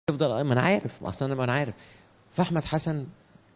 يفضل ما انا عارف ما اصل انا ما انا عارف فاحمد حسن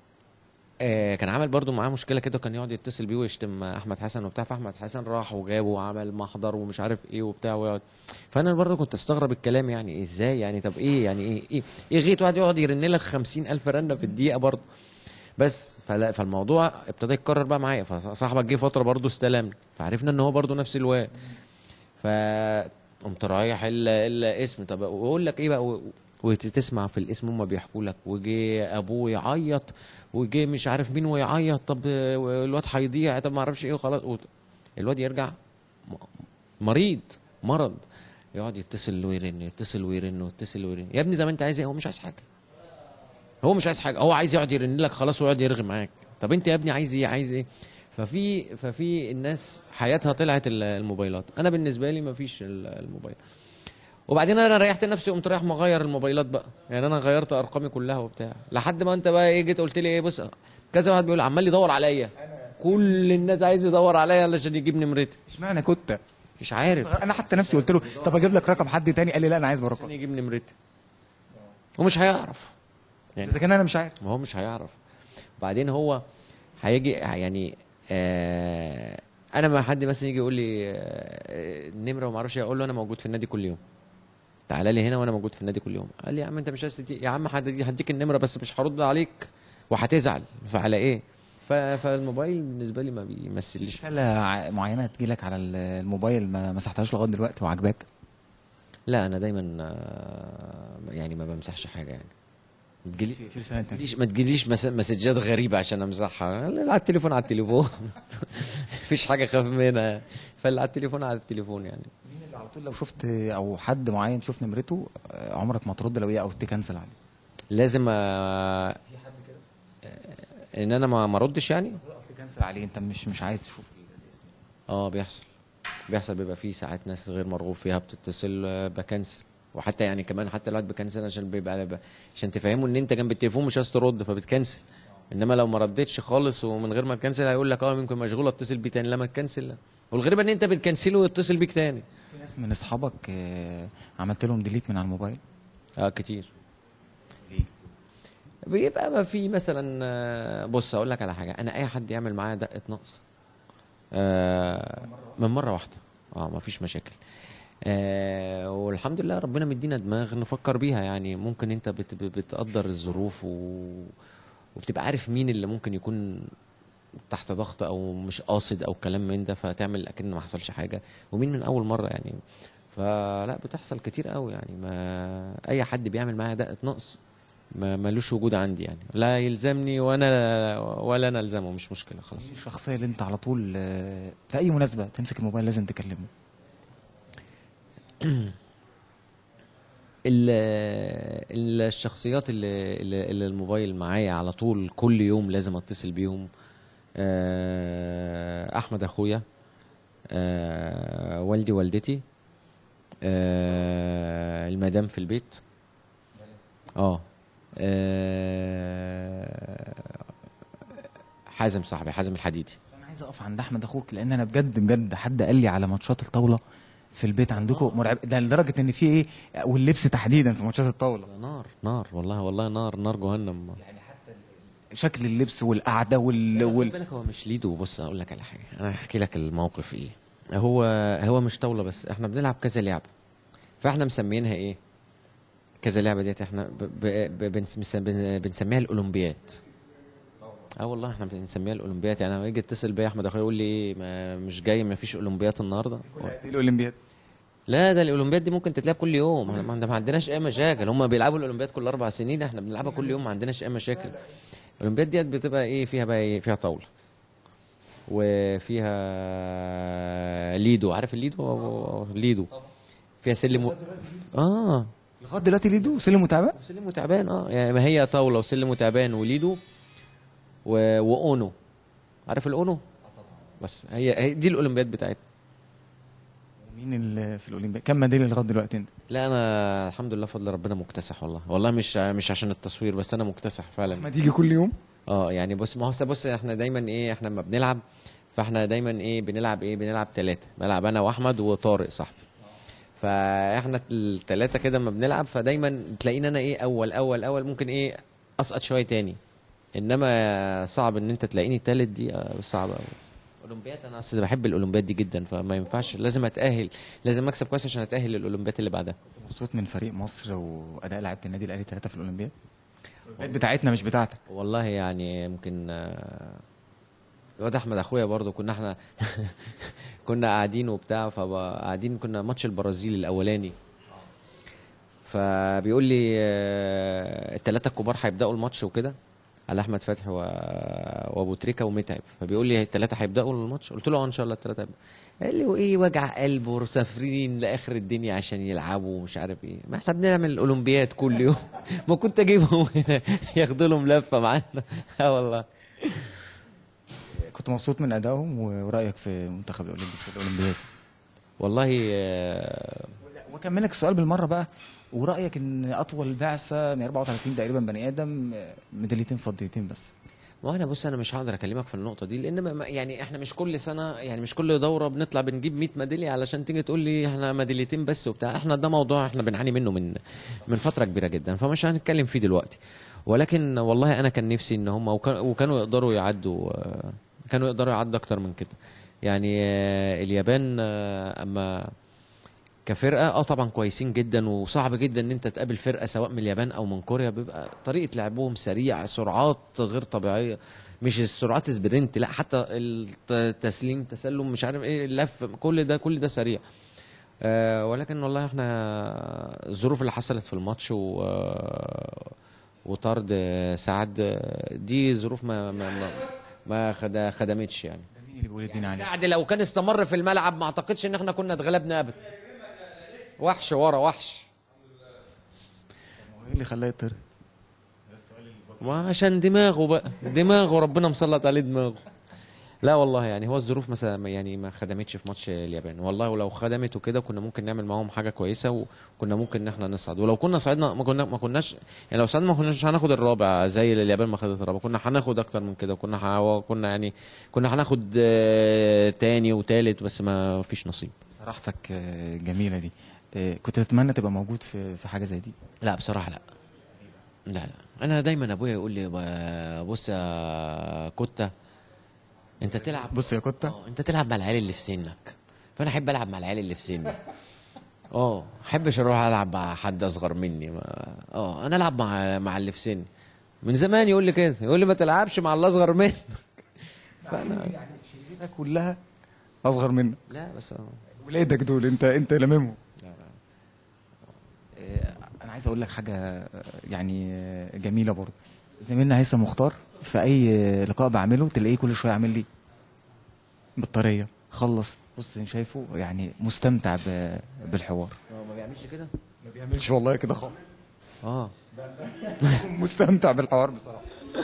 آه كان عامل برضو معاه مشكله كده كان يقعد يتصل بيه ويشتم احمد حسن وبتاع فاحمد حسن راح وجابه وعمل محضر ومش عارف ايه وبتاع ويقعد فانا برضو كنت استغرب الكلام يعني ازاي يعني طب ايه يعني ايه ايه ايه غيت واحد يقعد يرن لك 50000 رنه في الدقيقه برضو بس فلا فالموضوع ابتدى يتكرر بقى معايا فصاحبك جه فتره برضو استلمني فعرفنا ان هو برضو نفس الواد ف قمت رايح الا الا اسم طب واقول لك ايه بقى و- وتسمع في الاسم هم بيحكوا لك وجه ابوه يعيط وجه مش عارف مين ويعيط طب الواد هيضيع طب ما اعرفش ايه وخلاص و- الواد يرجع م- مريض مرض يقعد يتصل ويرن يتصل ويرن ويتصل ويرن يا ابني ده ما انت عايز ايه هو مش عايز حاجه هو مش عايز حاجه هو عايز يقعد يرن لك خلاص ويقعد يرغي معاك طب انت يا ابني عايز ايه عايز ايه ففي ففي الناس حياتها طلعت ال- الموبايلات انا بالنسبه لي ما فيش ال- الموبايل وبعدين انا ريحت نفسي قمت رايح مغير الموبايلات بقى يعني انا غيرت ارقامي كلها وبتاع لحد ما انت بقى ايه جيت قلت لي ايه بص كذا واحد بيقول عمال يدور عليا كل الناس عايز يدور عليا علشان يجيب نمرتي اشمعنى كنت مش عارف انا حتى نفسي قلت له طب اجيب لك رقم حد تاني قال لي لا انا عايز عشان برقم يجيب نمرتي ومش هيعرف يعني اذا كان انا مش عارف ما هو مش هيعرف بعدين هو هيجي يعني آه انا ما حد مثلا يجي يقول لي آه النمره وما اعرفش إيه، اقول له انا موجود في النادي كل يوم تعالى لي هنا وانا موجود في النادي كل يوم قال لي يا عم انت مش عايز تدي- يا عم هدي- هديك النمره بس مش هرد عليك وهتزعل فعلى ايه ف- فالموبايل بالنسبه لي ما بيمثليش رساله ع- معينه تجيلك على ال- الموبايل ما مسحتهاش لغايه دلوقتي وعجباك لا انا دايما آه، يعني ما بمسحش حاجه يعني ما تجيلي في في رساله ما تانية تجيليش ما تجيليش مس- مسجات غريبه عشان امسحها على التليفون على التليفون مفيش حاجه اخاف منها فاللي على التليفون على التليفون يعني مين اللي على طول لو شفت او حد معين شوف نمرته آه، عمرك ما ترد لو ايه او تكنسل عليه لازم آه، ان انا ما ما اردش يعني تكنسل عليه انت مش مش عايز تشوف اه بيحصل بيحصل بيبقى فيه ساعات ناس غير مرغوب فيها بتتصل آه، بكنسل وحتى يعني كمان حتى الواحد بكنسل عشان بيبقى بيبقى- عشان تفهمه ان انت جنب التليفون مش عايز ترد فبتكنسل انما لو ما ردتش خالص ومن غير ما تكنسل هيقول لك اه ممكن مشغول اتصل بيه تاني لما تكنسل لا والغريب ان انت بتكنسله ويتصل بيك تاني في ناس من اصحابك آه، عملت لهم ديليت من على الموبايل اه كتير ليه؟ بيبقى ما في مثلا آه، بص اقول لك على حاجه انا اي حد يعمل معايا دقه نقص آه من مره واحده اه ما فيش مشاكل آه والحمد لله ربنا مدينا دماغ نفكر بيها يعني ممكن انت بت بتقدر الظروف و... وبتبقى عارف مين اللي ممكن يكون تحت ضغط او مش قاصد او كلام من ده فتعمل اكن ما حصلش حاجه ومين من اول مره يعني فلا بتحصل كتير قوي يعني ما اي حد بيعمل معايا دقه نقص ما ملوش وجود عندي يعني لا يلزمني وانا ولا انا الزمه مش مشكله خلاص مين الشخصيه اللي انت على طول آه، في اي مناسبه تمسك الموبايل لازم تكلمه ال- الشخصيات اللي, اللي اللي الموبايل معايا على طول كل يوم لازم اتصل بيهم آه، احمد اخويا آه، والدي والدتي آه، المدام في البيت اه آه، حازم صاحبي حازم الحديدي انا عايز اقف عند احمد اخوك لان انا بجد بجد حد قال لي على ماتشات الطاوله في البيت عندكم مرعب ده لدرجه ان في ايه واللبس تحديدا في ماتشات الطاوله نار نار والله والله نار نار جهنم شكل اللبس والقعده وال, خد وال... بالك هو مش ليدو بص اقول لك على حاجه انا هحكي لك الموقف ايه هو هو مش طاوله بس احنا بنلعب كذا لعبه فاحنا مسمينها ايه كذا لعبه ديت احنا ب... ب... ب... بنس... بن- بنسميها الاولمبياد اه والله احنا بنسميها الاولمبياد يعني لما يجي يتصل بيا احمد اخويا يقول لي ايه ما مش جاي ما فيش اولمبياد النهارده الاولمبياد لا ده الاولمبياد دي ممكن تتلعب كل يوم احنا ما ما عندناش اي مشاكل هم بيلعبوا الاولمبياد كل اربع سنين احنا بنلعبها كل يوم ما عندناش اي مشاكل الاولمبياد ديت بتبقى ايه فيها بقى ايه فيها طاوله وفيها ليدو عارف الليدو ليدو فيها سلم و... اه لغايه دلوقتي ليدو سلم وتعبان سلم وتعبان اه يعني ما هي طاوله وسلم وتعبان وليدو و... واونو عارف الاونو بس هي هي دي الاولمبياد بتاعتنا مين اللي في الاولمبياد كم ميداليه لغايه دلوقتي انت لا انا الحمد لله فضل ربنا مكتسح والله والله مش مش عشان التصوير بس انا مكتسح فعلا ما تيجي كل يوم اه يعني بص ما هو أصل بص احنا دايما ايه احنا لما بنلعب فاحنا دايما ايه بنلعب ايه بنلعب ثلاثه بلعب انا واحمد وطارق صاحبي فاحنا الثلاثه كده لما بنلعب فدايما تلاقيني انا ايه اول اول اول ممكن ايه اسقط شويه تاني انما صعب ان انت تلاقيني تالت دي آه، صعبه قوي اولمبياد انا اصلا بحب الاولمبياد دي جدا فما ينفعش لازم اتاهل لازم اكسب كويس عشان اتاهل للاولمبياد اللي بعدها مبسوط من فريق مصر واداء لعيبه النادي الاهلي ثلاثه في الاولمبياد الأولمبياد بتاعتنا مش بتاعتك والله يعني يمكن آه، الواد احمد اخويا برضه كنا احنا كنا قاعدين وبتاع فقاعدين كنا ماتش البرازيل الاولاني فبيقول لي آه، الثلاثه الكبار هيبداوا الماتش وكده على احمد فتحي و... وابو تريكه ومتعب فبيقول لي الثلاثه هيبداوا الماتش قلت له اه ان شاء الله الثلاثه هيبدأوا قال لي وايه وجع قلب ومسافرين لاخر الدنيا عشان يلعبوا ومش عارف ايه ما احنا بنعمل اولمبياد كل يوم ما كنت اجيبهم هنا ياخدوا لهم لفه معانا اه والله كنت مبسوط من ادائهم ورايك في المنتخب الاولمبي في الاولمبياد والله آه، واكملك السؤال بالمره بقى ورايك ان اطول بعثه من 34 تقريبا بني ادم ميداليتين فضيتين بس ما انا بص انا مش هقدر اكلمك في النقطه دي لان ما- ما- يعني احنا مش كل سنه يعني مش كل دوره بنطلع بنجيب 100 ميداليه علشان تيجي تقول لي احنا ميداليتين بس وبتاع احنا ده موضوع احنا بنعاني منه من من فتره كبيره جدا فمش هنتكلم فيه دلوقتي ولكن والله انا كان نفسي ان هم وكان- وكانوا يقدروا يعدوا آه، كانوا يقدروا يعدوا اكتر من كده يعني آه، اليابان آه، اما كفرقه اه طبعا كويسين جدا وصعب جدا ان انت تقابل فرقه سواء من اليابان او من كوريا بيبقى طريقه لعبهم سريع سرعات غير طبيعيه مش السرعات سبرنت لا حتى التسليم تسلم مش عارف ايه اللف كل ده كل ده سريع آه ولكن والله احنا الظروف اللي حصلت في الماتش و آه، وطرد آه، سعد آه، دي ظروف ما ما ما, ما خد- خدمتش يعني مين اللي بيقول الدين عليه سعد لو كان استمر في الملعب ما اعتقدش ان احنا كنا اتغلبنا ابدا وحش ورا وحش ايه اللي خلاه يطرد وعشان دماغه بقى دماغه ربنا مسلط عليه دماغه لا والله يعني هو الظروف مثلا يعني ما خدمتش في ماتش اليابان والله ولو خدمت وكده كنا ممكن نعمل معاهم حاجه كويسه وكنا ممكن ان احنا نصعد ولو كنا صعدنا ما كنا ما كناش يعني لو صعدنا ما كناش هناخد الرابع زي اليابان ما خدت الرابع كنا هناخد اكتر من كده كنا ح... كنا يعني كنا هناخد آه، تاني وتالت بس ما فيش نصيب صراحتك آه، جميله دي آه، كنت تتمنى تبقى موجود في في حاجه زي دي لا بصراحة لا لا لا انا دايما ابويا يقول لي ب- بص يا كوتا انت تلعب بص يا كوتا اه انت تلعب مع العيال اللي في سنك فانا احب العب مع العيال اللي في سني اه احبش اروح العب مع حد اصغر مني ما... اه انا العب مع مع اللي في سني من زمان يقول لي كده يقول لي ما تلعبش مع اللي اصغر منك فانا يعني شلتك كلها اصغر منك لا بس اه ولادك دول انت انت لاممهم لا، لا. آه، انا عايز اقول لك حاجه آه، يعني آه، جميله برضه زميلنا هيثم مختار في اي آه، لقاء بعمله تلاقيه كل شويه عامل لي بطاريه خلص بص أنا شايفه يعني مستمتع ب- بالحوار هو ما بيعملش كده ما بيعملش والله كده خالص اه مستمتع بالحوار بصراحه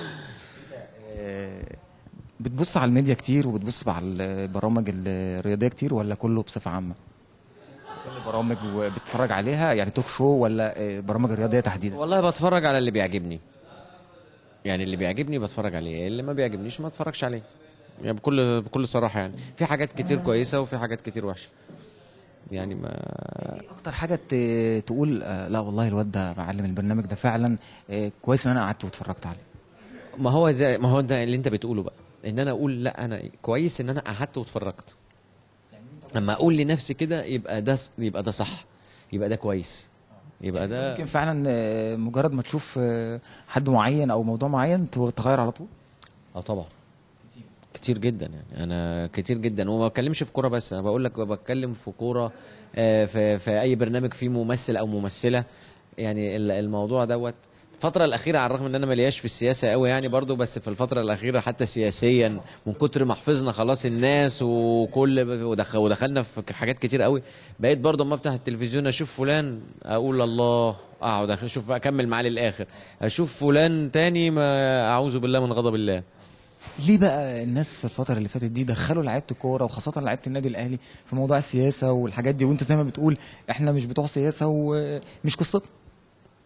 آه، بتبص على الميديا كتير وبتبص على البرامج الرياضيه كتير ولا كله بصفه عامه كل برامج وبتتفرج عليها يعني توك شو ولا آه، برامج الرياضيه تحديدا والله بتفرج على اللي بيعجبني يعني اللي بيعجبني بتفرج عليه اللي ما بيعجبنيش ما اتفرجش عليه يعني بكل بكل صراحه يعني في حاجات كتير كويسه وفي حاجات كتير وحشه يعني ما ايه اكتر حاجه ت- تقول آه، لا والله الواد ده معلم البرنامج ده فعلا آه، كويس ان انا قعدت واتفرجت عليه ما هو زي ما هو ده اللي انت بتقوله بقى ان انا اقول لا انا كويس ان انا قعدت واتفرجت اما اقول لنفسي كده يبقى ده يبقى ده صح يبقى ده كويس يبقى ده ممكن فعلا آه، مجرد ما تشوف آه، حد معين او موضوع معين تغير على طول اه طبعا كتير جدا يعني انا كتير جدا وما بتكلمش في كوره بس انا بقول لك بتكلم في كوره آه، في في اي برنامج فيه ممثل او ممثله يعني ال- الموضوع دوت الفترة الأخيرة على الرغم إن أنا ملياش في السياسة قوي يعني برضو بس في الفترة الأخيرة حتى سياسيا من كتر ما حفظنا خلاص الناس وكل ودخ- ودخلنا في حاجات كتير قوي بقيت برضو أما أفتح التلفزيون أشوف فلان أقول الله أقعد أشوف بقى أكمل معاه للآخر أشوف فلان تاني ما أعوذ بالله من غضب الله ليه بقى الناس في الفتره اللي فاتت دي دخلوا لعيبه الكوره وخاصه لعيبه النادي الاهلي في موضوع السياسه والحاجات دي وانت زي ما بتقول احنا مش بتوع سياسه ومش قصتنا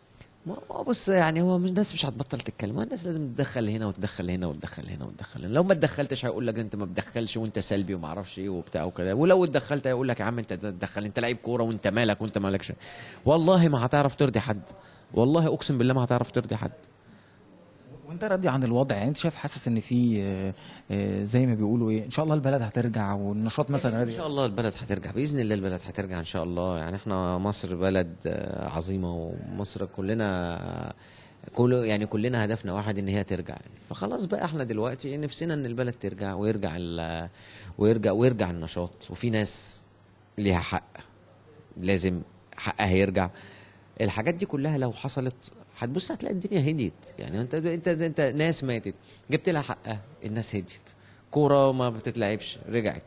ما هو بص يعني هو مش- الناس مش هتبطل تتكلم هو الناس لازم تدخل هنا وتدخل هنا وتدخل هنا وتدخل هنا لو ما تدخلتش هيقول لك انت ما بتدخلش وانت سلبي وما اعرفش ايه وبتاع وكده ولو اتدخلت هيقول لك يا عم انت تدخل انت لعيب كوره وانت مالك وانت مالكش والله ما هتعرف ترضي حد والله اقسم بالله ما هتعرف ترضي حد وانت راضي عن الوضع يعني انت شايف حاسس ان في آه، آه، زي ما بيقولوا ايه ان شاء الله البلد هترجع والنشاط مثلا ان راضي شاء الله البلد هترجع باذن الله البلد هترجع ان شاء الله يعني احنا مصر بلد آه، عظيمه ومصر كلنا كل يعني كلنا هدفنا واحد ان هي ترجع يعني فخلاص بقى احنا دلوقتي نفسنا ان البلد ترجع ويرجع ال- ويرجع ويرجع النشاط وفي ناس ليها حق لازم حقها يرجع الحاجات دي كلها لو حصلت هتبص هتلاقي الدنيا هديت يعني انت انت انت ناس ماتت جبت لها حقها الناس هديت كوره ما بتتلعبش رجعت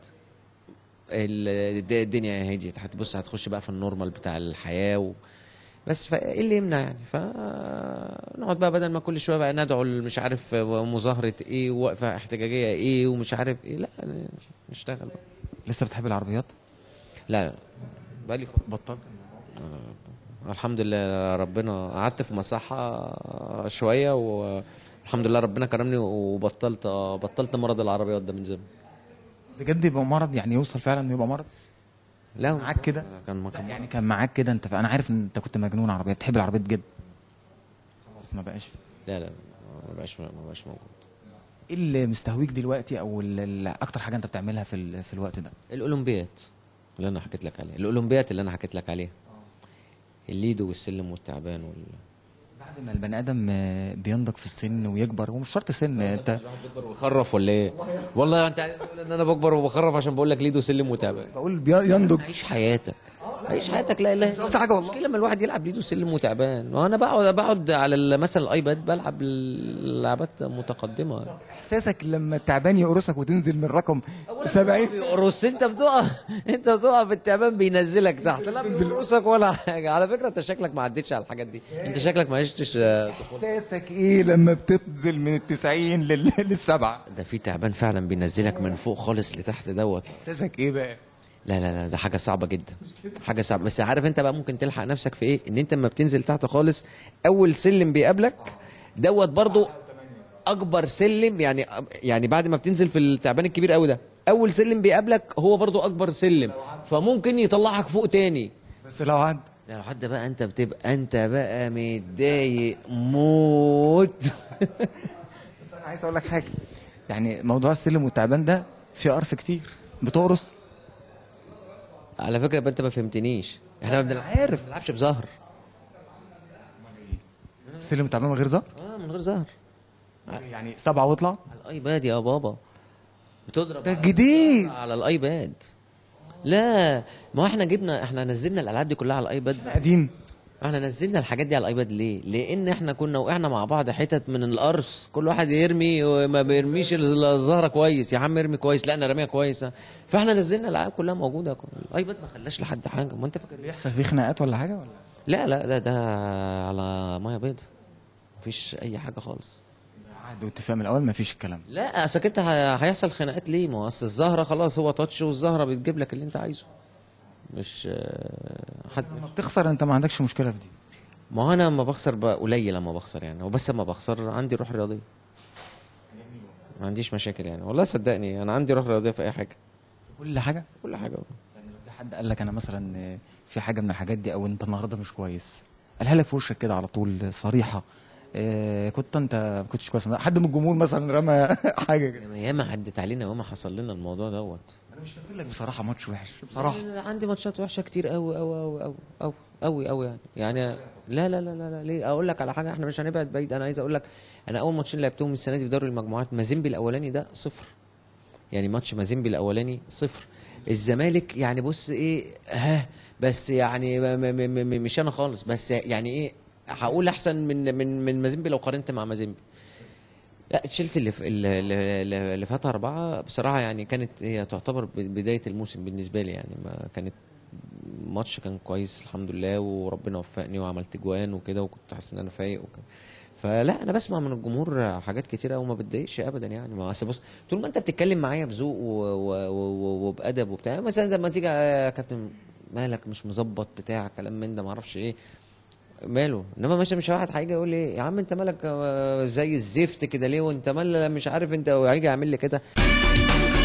ال- الد- الدنيا هديت هتبص هتخش بقى في النورمال بتاع الحياه و... بس فايه اللي يمنع يعني فنقعد بقى بدل ما كل شويه بقى ندعو مش عارف مظاهره ايه ووقفه احتجاجيه ايه ومش عارف ايه لا نشتغل بقى لسه بتحب العربيات لا لا بقى لي فترة. بطلت الحمد لله ربنا قعدت في مصحة شوية والحمد لله ربنا كرمني وبطلت بطلت مرض العربيات ده من زمان بجد يبقى مرض يعني يوصل فعلا انه يبقى مرض لا معاك كده؟ كان ما كان يعني كان معاك كده انت انا عارف ان انت كنت مجنون عربيات بتحب العربيات جدا خلاص ما بقاش لا لا ما بقاش ما بقاش موجود ايه اللي مستهويك دلوقتي او ال- ال- اكتر حاجه انت بتعملها في ال- في الوقت ده الأولمبيات اللي أنا حكيت لك عليها الأولمبيات اللي أنا حكيت لك عليها الليدو والسلم والتعبان وال بعد ما البني ادم آه، بينضج في السن ويكبر ومش شرط سن انت بكبر وبخرف ولا ايه؟ والله انت عايز تقول ان انا بكبر وبخرف عشان بقول لك ليدو سلم وتعبان بقول بي- ينضج عيش حياتك عيش حياتك لا اله الا قصدي حاجة والله. المشكله لما الواحد يلعب ليدو سلم وتعبان وانا بقعد بقعد على ال- مثلا الايباد بلعب لعبات متقدمه احساسك لما التعبان يقرصك وتنزل من رقم 70 بيقرص انت بتقع انت بتقع في التعبان بينزلك تحت لا بيقرصك ولا حاجه على فكره انت شكلك ما عدتش على الحاجات دي انت شكلك ما عشتش آه، طفولة. احساسك ايه لما بتنزل من التسعين لل- للسبعة ده في تعبان فعلا بينزلك من فوق خالص لتحت دوت احساسك ايه بقى لا لا لا ده حاجه صعبه جدا حاجه صعبه بس عارف انت بقى ممكن تلحق نفسك في ايه ان انت لما بتنزل تحت خالص اول سلم بيقابلك دوت برضو اكبر سلم يعني يعني بعد ما بتنزل في التعبان الكبير قوي ده اول سلم بيقابلك هو برضو اكبر سلم فممكن يطلعك فوق تاني بس لو عد لو حد بقى انت بتبقى انت بقى متضايق موت بس انا عايز اقول لك حاجه يعني موضوع السلم والتعبان ده في قرص كتير بتقرص على فكره يبقى انت ما فهمتنيش احنا ما بنلعب- عارف. ما بنلعبش بزهر السلم والتعبان من غير زهر اه من غير زهر يعني سبعة واطلع على الايباد يا بابا بتضرب ده على- جديد. على الايباد لا ما هو احنا جبنا احنا نزلنا الالعاب دي كلها على الايباد قديم احنا نزلنا الحاجات دي على الايباد ليه لان احنا كنا وقعنا مع بعض حتت من القرص كل واحد يرمي وما بيرميش الزهره كويس يا عم ارمي كويس لا انا راميها كويسه فاحنا نزلنا الالعاب كلها موجوده الايباد ما خلاش لحد حاجه ما انت فاكر إيه؟ بيحصل فيه خناقات ولا حاجه ولا لا لا ده ده على ميه بيض مفيش اي حاجه خالص عقد واتفاق من الاول مفيش الكلام ده. لا اصل انت ه- هيحصل خناقات ليه ما هو اصل الزهره خلاص هو تاتش والزهره بتجيب لك اللي انت عايزه مش آه، حد لما بتخسر انت ما عندكش مشكله في دي ما هو انا لما بخسر بقى قليل لما بخسر يعني وبس لما بخسر عندي روح رياضيه ما عنديش مشاكل يعني والله صدقني انا عندي روح رياضيه في اي حاجه كل حاجه كل حاجه يعني لو في حد قال لك انا مثلا آه، في حاجه من الحاجات دي او انت النهارده مش كويس قالها لك في وشك كده على طول صريحه آه، كنت انت ما كنتش كويس حد من الجمهور مثلا رمى حاجه كده ياما- ياما عدت علينا وما حصل لنا الموضوع دوت انا مش فاكر لك بصراحه ماتش وحش بصراحه لا، عندي ماتشات وحشه كتير قوي قوي قوي قوي قوي قوي قوي يعني يعني لا لا لا لا لا ليه اقول لك على حاجه احنا مش هنبعد بعيد انا عايز اقول لك انا اول ماتشين لعبتهم السنه دي في دوري المجموعات مازيمبي الاولاني ده صفر يعني ماتش مازيمبي الاولاني صفر الزمالك يعني بص ايه ها بس يعني م م م م مش انا خالص بس يعني ايه هقول احسن من من من مازيمبي لو قارنت مع مازيمبي لا تشيلسي اللي في اللي, اللي اللي فاتها اربعه بصراحه يعني كانت هي تعتبر ب- بدايه الموسم بالنسبه لي يعني ما كانت ماتش كان كويس الحمد لله وربنا وفقني وعملت جوان وكده وكنت حاسس ان انا فايق وكده فلا انا بسمع من الجمهور حاجات كتيره وما بتضايقش ابدا يعني ما اصل بص طول ما انت بتتكلم معايا بذوق و- و- و- وبادب وبتاع مثلا لما تيجي يا كابتن مالك مش مظبط بتاع كلام من ده ما اعرفش ايه ماله انما مثلا مش واحد هيجي يقول لي يا عم انت مالك آه، زي الزفت كده ليه وانت مال مش عارف انت وهيجي يعمل لي كده